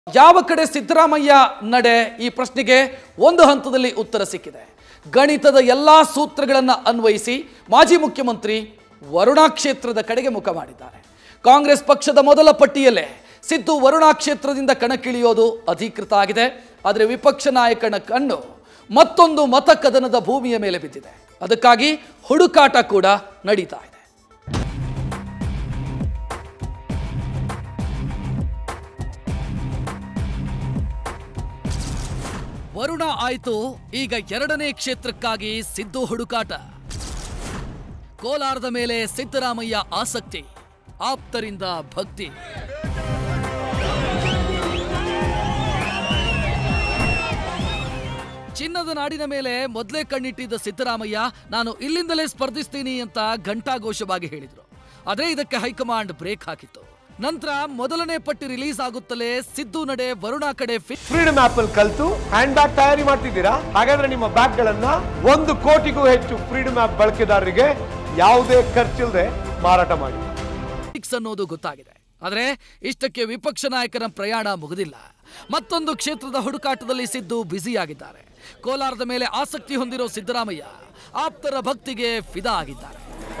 ಯಾವ ಕಡೆ ಸಿದ್ದರಾಮಯ್ಯ ನಡೆ ಈ ಪ್ರಶ್ನೆಗೆ ಒಂದು ಹಂತದಲ್ಲಿ ಉತ್ತರ ಸಿಕ್ಕಿದೆ ಗಣಿತದ ಎಲ್ಲಾ ಸೂತ್ರಗಳನ್ನು ಅನ್ವಯಿಸಿ ಮಾಜಿ ಮುಖ್ಯಮಂತ್ರಿ ವರುಣಾ ಕ್ಷೇತ್ರದ ಕಡೆಗೆ ಮುಖ ಮಾಡಿದ್ದಾರೆ ಕಾಂಗ್ರೆಸ್ ಪಕ್ಷದ ಮೊದಲ ಪಟ್ಟಿಯಲ್ಲೇ ಸಿದ್ದು ವರುಣಾ ಕ್ಷೇತ್ರದಿಂದ ಕಣಕ್ಕಿಳಿಯೋದು ಅಧಿಕೃತ ಆಗಿದೆ ಆದರೆ ವಿಪಕ್ಷ ನಾಯಕನ ಕಣ್ಣು ಮತ್ತೊಂದು ಮತ ಕದನದ ಭೂಮಿಯ ಮೇಲೆ ಬಿದ್ದಿದೆ ಅದಕ್ಕಾಗಿ ಹುಡುಕಾಟ ಕೂಡ ನಡೀತಾ ಇದೆ ವರುಣ ಆಯ್ತು ಈಗ ಎರಡನೇ ಕ್ಷೇತ್ರಕ್ಕಾಗಿ ಸಿದ್ದು ಹುಡುಕಾಟ ಕೋಲಾರದ ಮೇಲೆ ಸಿದ್ದರಾಮಯ್ಯ ಆಸಕ್ತಿ ಆಪ್ತರಿಂದ ಭಕ್ತಿ ಚಿನ್ನದ ನಾಡಿನ ಮೇಲೆ ಮೊದಲೇ ಕಣ್ಣಿಟ್ಟಿದ್ದ ಸಿದ್ದರಾಮಯ್ಯ ನಾನು ಇಲ್ಲಿಂದಲೇ ಸ್ಪರ್ಧಿಸ್ತೀನಿ ಅಂತ ಘಂಟಾಘೋಷವಾಗಿ ಹೇಳಿದ್ರು ಆದ್ರೆ ಇದಕ್ಕೆ ಹೈಕಮಾಂಡ್ ಬ್ರೇಕ್ ಹಾಕಿತ್ತು ನಂತರ ಮೊದಲನೇ ಪಟ್ಟಿ ರಿಲೀಸ್ ಆಗುತ್ತಲೇ ಸಿದ್ದು ನಡೆ ವರುಣಾ ಕಡೆ ಫಿಟ್ ಫ್ರೀಡಮ್ ಆಪ್ ಅಲ್ಲಿ ಕಲ್ತು ಹ್ಯಾಂಡ್ ಬ್ಯಾಗ್ ತಯಾರಿ ಮಾಡ್ತಿದ್ದೀರಾ ಹಾಗಾದ್ರೆ ನಿಮ್ಮ ಬ್ಯಾಗ್ ಗಳನ್ನ ಒಂದು ಕೋಟಿಗೂ ಹೆಚ್ಚು ಫ್ರೀಡಮ್ ಆಪ್ ಬಳಕೆದಾರರಿಗೆ ಯಾವುದೇ ಖರ್ಚಿಲ್ಲದೆ ಮಾರಾಟ ಮಾಡಿ ಫಿಕ್ಸ್ ಅನ್ನೋದು ಗೊತ್ತಾಗಿದೆ ಆದರೆ ಇಷ್ಟಕ್ಕೆ ವಿಪಕ್ಷ ನಾಯಕರ ಪ್ರಯಾಣ ಮುಗಿದಿಲ್ಲ ಮತ್ತೊಂದು ಕ್ಷೇತ್ರದ ಹುಡುಕಾಟದಲ್ಲಿ ಸಿದ್ದು ಬ್ಯುಸಿಯಾಗಿದ್ದಾರೆ ಕೋಲಾರದ ಮೇಲೆ ಆಸಕ್ತಿ ಹೊಂದಿರೋ ಸಿದ್ದರಾಮಯ್ಯ ಆಪ್ತರ ಭಕ್ತಿಗೆ ಫಿದಾ ಆಗಿದ್ದಾರೆ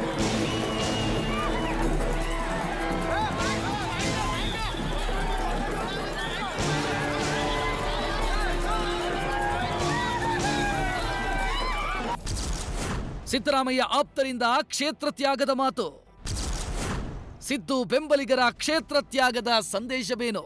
ಸಿದ್ದರಾಮಯ್ಯ ಆಪ್ತರಿಂದ ಕ್ಷೇತ್ರ ತ್ಯಾಗದ ಮಾತು ಸಿದ್ದು ಬೆಂಬಲಿಗರ ಕ್ಷೇತ್ರ ತ್ಯಾಗದ ಸಂದೇಶವೇನು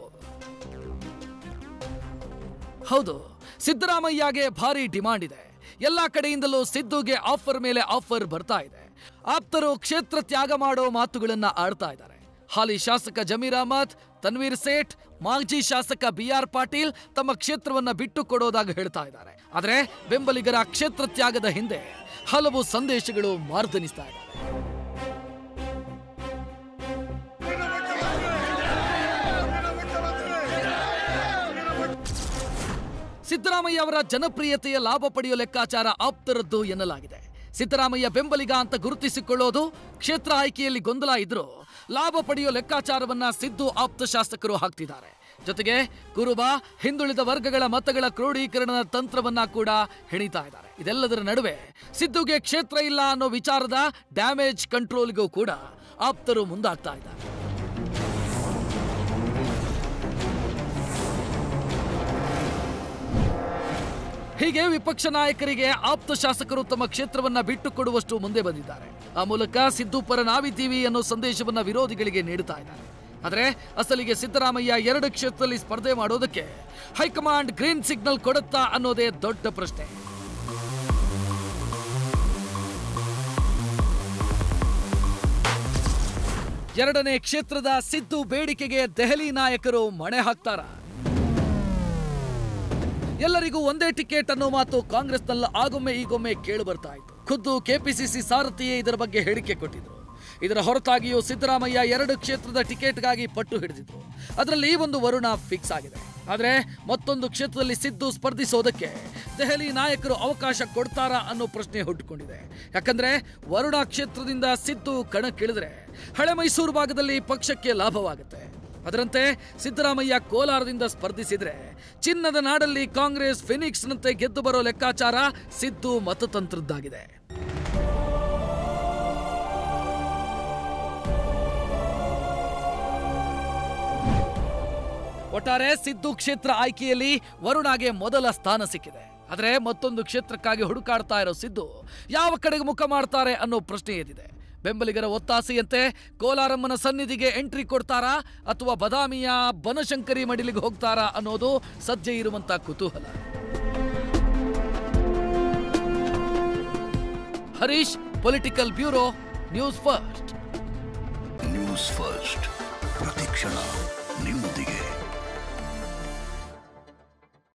ಹೌದು ಸಿದ್ದರಾಮಯ್ಯಗೆ ಭಾರಿ ಡಿಮಾಂಡ್ ಇದೆ ಎಲ್ಲ ಕಡೆಯಿಂದಲೂ ಸಿದ್ದುಗೆ ಆಫರ್ ಮೇಲೆ ಆಫರ್ ಬರ್ತಾ ಇದೆ ಆಪ್ತರು ಕ್ಷೇತ್ರ ತ್ಯಾಗ ಮಾಡೋ ಮಾತುಗಳನ್ನ ಆಡ್ತಾ ಇದ್ದಾರೆ ಹಾಲಿ ಶಾಸಕ ಜಮೀರ್ ಅಹಮದ್ ತನ್ವೀರ್ ಸೇಠ್ ಮಾಜಿ ಶಾಸಕ ಬಿ ಆರ್ ಪಾಟೀಲ್ ತಮ್ಮ ಕ್ಷೇತ್ರವನ್ನ ಬಿಟ್ಟು ಕೊಡೋದಾಗ ಹೇಳ್ತಾ ಇದ್ದಾರೆ ಆದರೆ ಬೆಂಬಲಿಗರ ಕ್ಷೇತ್ರ ತ್ಯಾಗದ ಹಿಂದೆ ಹಲವು ಸಂದೇಶಗಳು ಮಾರ್ದನಿಸ್ತಾ ಇದ್ದಾರೆ ಸಿದ್ದರಾಮಯ್ಯ ಅವರ ಜನಪ್ರಿಯತೆಯ ಲಾಭ ಪಡೆಯುವ ಲೆಕ್ಕಾಚಾರ ಆಪ್ತರದ್ದು ಎನ್ನಲಾಗಿದೆ ಸಿದ್ದರಾಮಯ್ಯ ಬೆಂಬಲಿಗ ಅಂತ ಗುರುತಿಸಿಕೊಳ್ಳೋದು ಕ್ಷೇತ್ರ ಆಯ್ಕೆಯಲ್ಲಿ ಗೊಂದಲ ಇದ್ರೂ ಲಾಭ ಪಡೆಯುವ ಲೆಕ್ಕಾಚಾರವನ್ನ ಸಿದ್ದು ಆಪ್ತ ಶಾಸಕರು ಹಾಕ್ತಿದ್ದಾರೆ ಜೊತೆಗೆ ಕುರುಬ ಹಿಂದುಳಿದ ವರ್ಗಗಳ ಮತಗಳ ಕ್ರೋಢೀಕರಣದ ತಂತ್ರವನ್ನ ಕೂಡ ಹೆಣಿತಾ ಇದ್ದಾರೆ ಇದೆಲ್ಲದರ ನಡುವೆ ಸಿದ್ದುಗೆ ಕ್ಷೇತ್ರ ಇಲ್ಲ ಅನ್ನೋ ವಿಚಾರದ ಡ್ಯಾಮೇಜ್ ಕಂಟ್ರೋಲ್ಗೂ ಕೂಡ ಆಪ್ತರು ಮುಂದಾಗ್ತಾ ಇದ್ದಾರೆ ಹೀಗೆ ವಿಪಕ್ಷ ನಾಯಕರಿಗೆ ಆಪ್ತ ಶಾಸಕರು ತಮ್ಮ ಕ್ಷೇತ್ರವನ್ನ ಬಿಟ್ಟು ಕೊಡುವಷ್ಟು ಮುಂದೆ ಬಂದಿದ್ದಾರೆ ಆ ಮೂಲಕ ಸಿದ್ದು ಪರ ನಾವಿದ್ದೀವಿ ಅನ್ನೋ ಸಂದೇಶವನ್ನ ವಿರೋಧಿಗಳಿಗೆ ನೀಡುತ್ತಾ ಇದ್ದಾರೆ ಆದರೆ ಅಸಲಿಗೆ ಸಿದ್ದರಾಮಯ್ಯ ಎರಡು ಕ್ಷೇತ್ರದಲ್ಲಿ ಸ್ಪರ್ಧೆ ಮಾಡೋದಕ್ಕೆ ಹೈಕಮಾಂಡ್ ಗ್ರೀನ್ ಸಿಗ್ನಲ್ ಕೊಡುತ್ತಾ ಅನ್ನೋದೇ ದೊಡ್ಡ ಪ್ರಶ್ನೆ ಎರಡನೇ ಕ್ಷೇತ್ರದ ಸಿದ್ದು ಬೇಡಿಕೆಗೆ ದೆಹಲಿ ನಾಯಕರು ಮಣೆ ಹಾಕ್ತಾರ ಎಲ್ಲರಿಗೂ ಒಂದೇ ಟಿಕೆಟ್ ಅನ್ನೋ ಮಾತು ಕಾಂಗ್ರೆಸ್ನಲ್ಲಿ ಆಗೊಮ್ಮೆ ಈಗೊಮ್ಮೆ ಕೇಳಿ ಬರ್ತಾ ಇತ್ತು ಖುದ್ದು ಕೆಪಿಸಿಸಿ ಸಾರಥಿಯೇ ಇದರ ಬಗ್ಗೆ ಹೇಳಿಕೆ ಕೊಟ್ಟಿದ್ರು ಇದರ ಹೊರತಾಗಿಯೂ ಸಿದ್ದರಾಮಯ್ಯ ಎರಡು ಕ್ಷೇತ್ರದ ಟಿಕೆಟ್ಗಾಗಿ ಪಟ್ಟು ಹಿಡಿದಿದ್ರು ಅದರಲ್ಲಿ ಒಂದು ವರುಣ ಫಿಕ್ಸ್ ಆಗಿದೆ ಆದರೆ ಮತ್ತೊಂದು ಕ್ಷೇತ್ರದಲ್ಲಿ ಸಿದ್ದು ಸ್ಪರ್ಧಿಸೋದಕ್ಕೆ ದೆಹಲಿ ನಾಯಕರು ಅವಕಾಶ ಕೊಡ್ತಾರಾ ಅನ್ನೋ ಪ್ರಶ್ನೆ ಹುಟ್ಟುಕೊಂಡಿದೆ ಯಾಕಂದ್ರೆ ವರುಣ ಕ್ಷೇತ್ರದಿಂದ ಸಿದ್ದು ಕಣಕ್ಕಿಳಿದ್ರೆ ಹಳೆ ಮೈಸೂರು ಭಾಗದಲ್ಲಿ ಪಕ್ಷಕ್ಕೆ ಲಾಭವಾಗುತ್ತೆ ಅದರಂತೆ ಸಿದ್ದರಾಮಯ್ಯ ಕೋಲಾರದಿಂದ ಸ್ಪರ್ಧಿಸಿದ್ರೆ ಚಿನ್ನದ ನಾಡಲ್ಲಿ ಕಾಂಗ್ರೆಸ್ ಫಿನಿಕ್ಸ್ನಂತೆ ಗೆದ್ದು ಬರೋ ಲೆಕ್ಕಾಚಾರ ಸಿದ್ದು ಮತತಂತ್ರದ್ದಾಗಿದೆ ಒಟ್ಟಾರೆ ಸಿದ್ದು ಕ್ಷೇತ್ರ ಆಯ್ಕೆಯಲ್ಲಿ ವರುಣಾಗೆ ಮೊದಲ ಸ್ಥಾನ ಸಿಕ್ಕಿದೆ ಆದರೆ ಮತ್ತೊಂದು ಕ್ಷೇತ್ರಕ್ಕಾಗಿ ಹುಡುಕಾಡ್ತಾ ಇರೋ ಸಿದ್ದು ಯಾವ ಕಡೆಗೆ ಮುಖ ಮಾಡ್ತಾರೆ ಅನ್ನೋ ಪ್ರಶ್ನೆ ಎದ್ದಿದೆ ಬೆಂಬಲಿಗರ ಒತ್ತಾಸೆಯಂತೆ ಕೋಲಾರಮ್ಮನ ಸನ್ನಿಧಿಗೆ ಎಂಟ್ರಿ ಕೊಡ್ತಾರಾ ಅಥವಾ ಬದಾಮಿಯ ಬನಶಂಕರಿ ಮಡಿಲಿಗೆ ಹೋಗ್ತಾರಾ ಅನ್ನೋದು ಸದ್ಯ ಇರುವಂತ ಕುತೂಹಲ Harish political bureau news first news first ಪ್ರತಿಕ್ಷಣ ನಿಮ್ಮೊಂದಿಗೆ